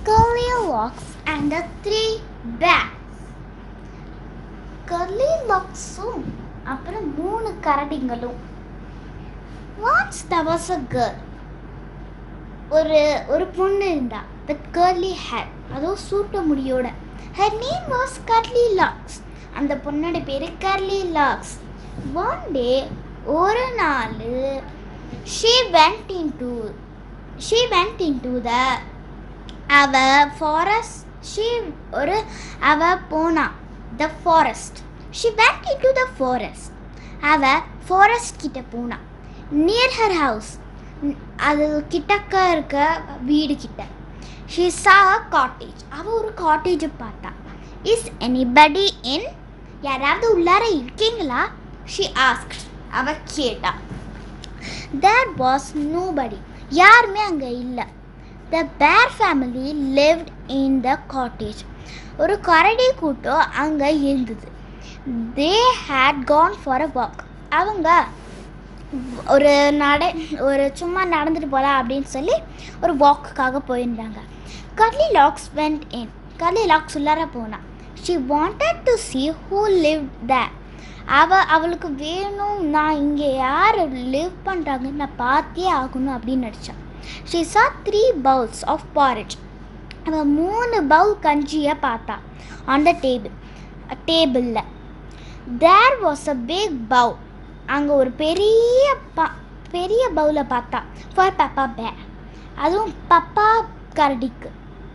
Goldilocks and the Three Bears கர்லிலாக்ஸும் அப்புறம் மூணு கரடிங்களும் once there was a girl ஒரு ஒரு பொண்ணு இருந்தா வித் கர்லி ஹேர் அதுவும் சூட்ட முடியோட her name was curly locks அந்த பொண்ணோட பேர் கர்லி லாக்ஸ் ஒன் டே ஒரு நாள் she went in to she went in to the அவ ஃபாரஸ்ட் ஷீ ஒரு அவ போனா the forest she went in to the forest அவ ஃபாரஸ்ட் கிட்ட போனா நியர் ஹர் ஹவுஸ் அது கிட்டக்க இருக்க வீடு கிட்ட ஷி சா காட்டேஜ் அவ ஒரு காட்டேஜை பார்த்தா இஸ் எனிபடி இன் யாராவது உள்ளார இருக்கீங்களா ஷி ஆஸ்க் அவ கேட்டா தேர் வாஸ் நோபடி யாருமே அங்கே இல்லை the bear family lived in the cottage ஒரு கரடி கூட்டம் அங்கே இருந்தது they had gone for a walk அவங்க ஒரு நட ஒரு சும்மா நடந்துட்டு போகலாம் அப்படின்னு சொல்லி ஒரு வாக்குக்காக போயிருந்தாங்க curly locks went in curly locks உள்ளார போனா she wanted to see who lived there அவ அவளுக்கு வேணும் நான் இங்கே யார் லிவ் பண்ணுறாங்கன்னு நான் பார்த்தே ஆகணும் அப்படின்னு நினச்சான் she saw three bowls of porridge அவள் மூணு பவுல் கஞ்சியை பார்த்தா ஆன் த டேபிள் டேபிளில் there was a big bowl அங்கே ஒரு பெரிய ப பெரிய பவுலை பார்த்தா ஃபார் பப்பா பே அதுவும் பப்பா கரடிக்கு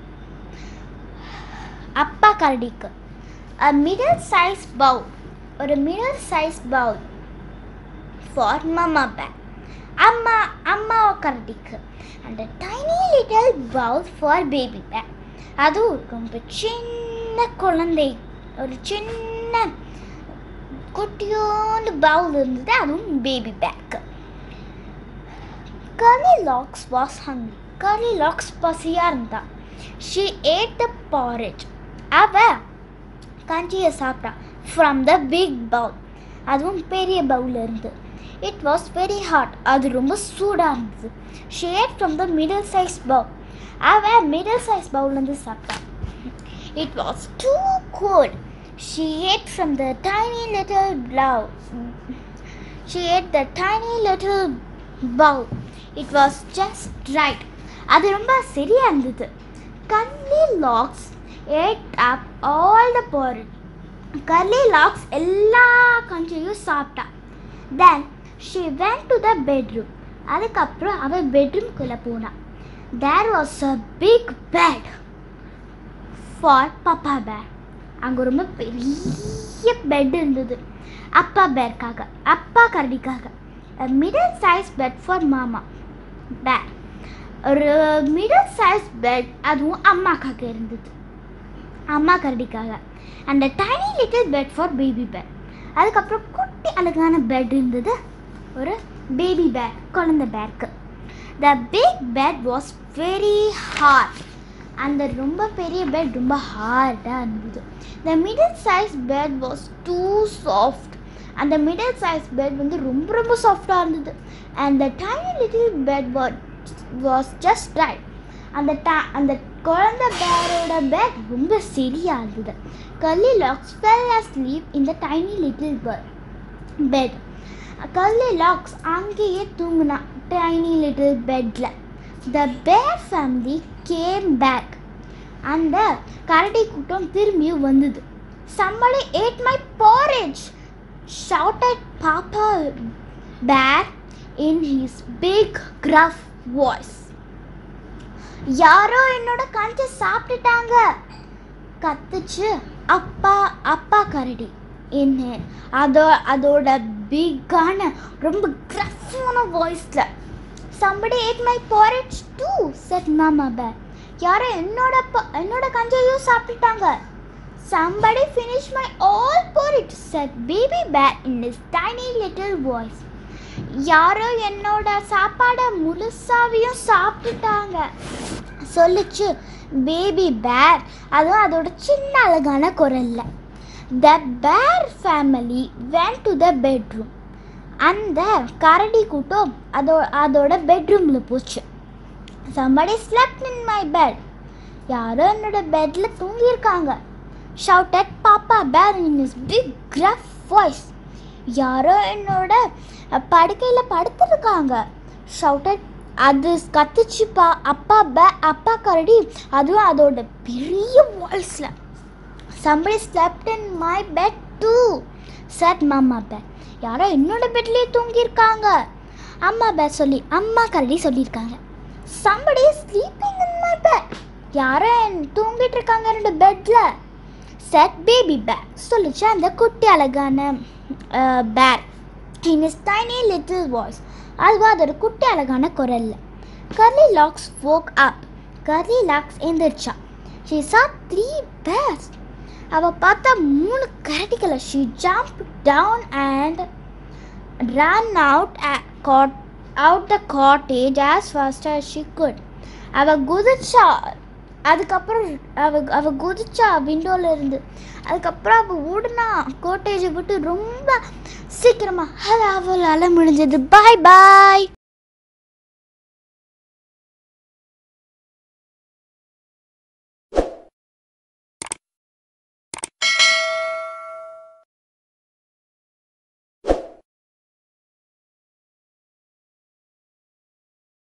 அப்பா கரடிக்கு அ மிடில் சைஸ் பவுல் ஒரு middle size bowl for mama பே அம்மா அம்மா கரடிக்கு and tiny little bowl for baby பே அதுவும் ரொம்ப சின்ன குழந்தை ஒரு சின்ன குட்டியோண்டு பவுல் இருந்தது அதுவும் பேபி பேக் curly locks was hungry curly locks பசியாக இருந்தா ஷி ஏட் த பாரேஜ் அவ கஞ்சியை சாப்பிட்டா ஃப்ரம் த பிக் பவுல் அதுவும் பெரிய பவுல் இருந்து இட் வாஸ் வெரி ஹாட் அது ரொம்ப சூடாக இருந்தது she ate from the middle size bowl அவ மிடில் சைஸ் பவுல்லேருந்து சாப்பிட்டா it was too cold She ate from the tiny little bowl. She ate the tiny little bowl. It was just right. அது ரொம்ப சரியா இருந்தது curly locks ate up all the porridge curly locks எல்லா கஞ்சியும் சாப்பிட்டா then she went to the bedroom அதுக்கப்புறம் அவள் பெட்ரூம்குள்ளே போனா there was a big bed for papa bear அங்கே ரொம்ப பெரிய பெட் இருந்தது அப்பா பேர்க்காக அப்பா கரடிக்காக middle size bed for mama bear ஒரு மிடில் சைஸ் பெட் அதுவும் அம்மாக்காக இருந்தது அம்மா கரடிக்காக அந்த tiny little bed for baby bear அதுக்கப்புறம் குட்டி அழகான பெட் இருந்தது ஒரு பேபி பேர் குழந்தை பேருக்கு the big bed was very hard அந்த ரொம்ப பெரிய பெட் ரொம்ப ஹார்டாக இருந்தது the middle size bed was too soft அந்த மிடில் சைஸ் பெட் வந்து ரொம்ப ரொம்ப சாஃப்டாக இருந்தது and the tiny little bed was just right அந்த டா அந்த குழந்த பேரோட பெட் ரொம்ப சரியாக இருந்தது கல்லி லாக்ஸ் ஃபெல் அஸ்லீப் இந்த tiny little bed curly locks அங்கேயே தூங்கினா டைனி லிட்டில் பெட்டில் த பேர் ஃபேமிலி கேம் பேக் அந்த கரடி கூட்டம் திரும்பியும் வந்தது somebody ate my porridge shouted Papa Bear in his big gruff voice. யாரோ என்னோட கஞ்சை சாப்பிட்டுட்டாங்க கத்துச்சு அப்பா அப்பா கரடி என்ன அதோ அதோட பிக்கான ரொம்ப கிரஃபான வாய்ஸில் somebody ate my porridge too said mama bear யாரோ என்னோட ப- என்னோட கஞ்சையும் சாப்பிட்டுட்டாங்க Somebody finish my all porridge, said baby bear in his tiny little voice. யாரோ என்னோட சாப்பாடை முழுசாவையும் சாப்பிட்டுட்டாங்க சொல்லுச்சு பேபி பேர் அதுவும் அதோட சின்ன அழகான குரல்ல the bear family went to the bedroom அந்த கரடி கூட்டம் அதோ அதோட பெட்ரூமில் போச்சு somebody slept in my bed யாரோ என்னோட பெட்டில் தூங்கியிருக்காங்க shout papa bear in his big gruff voice யாரோ என்னோட படுக்கையில் படுத்திருக்காங்க ஷவுட்டட் அது கத்துச்சுப்பா அப்பா பே அப்பா கரடி அதுவும் அதோட பெரிய வாய்ஸில் somebody slept in my bed too said mama bear யாரோ என்னோட பெட்லேயே தூங்கியிருக்காங்க அம்மா பேர் சொல்லி அம்மா கரடி சொல்லியிருக்காங்க somebody is sleeping in my bed யாரோ என் தூங்கிட்டு இருக்காங்க என்னோட பெட்டில் செட் பேபி பேர் சொல்லிச்சு அந்த குட்டி அழகான bear in his tiny little voice அதுவா அதோட குட்டி அழகான குரல்ல curly locks woke up curly locks எந்திரிச்சா ஷீ saw த்ரீ பேர்ஸ் அவ பார்த்தா மூணு கரடிகளை she jump down and run out got out the cottage as fast as she could அவ குதிச்சா அதுக்கப்புறம் அவ அவ குதிச்சா விண்டோல இருந்து அதுக்கப்புறம் அவ ஓடுனா கோட்டேஜை விட்டு ரொம்ப சீக்கிரமா அது அவளால் முடிஞ்சது பாய் பாய்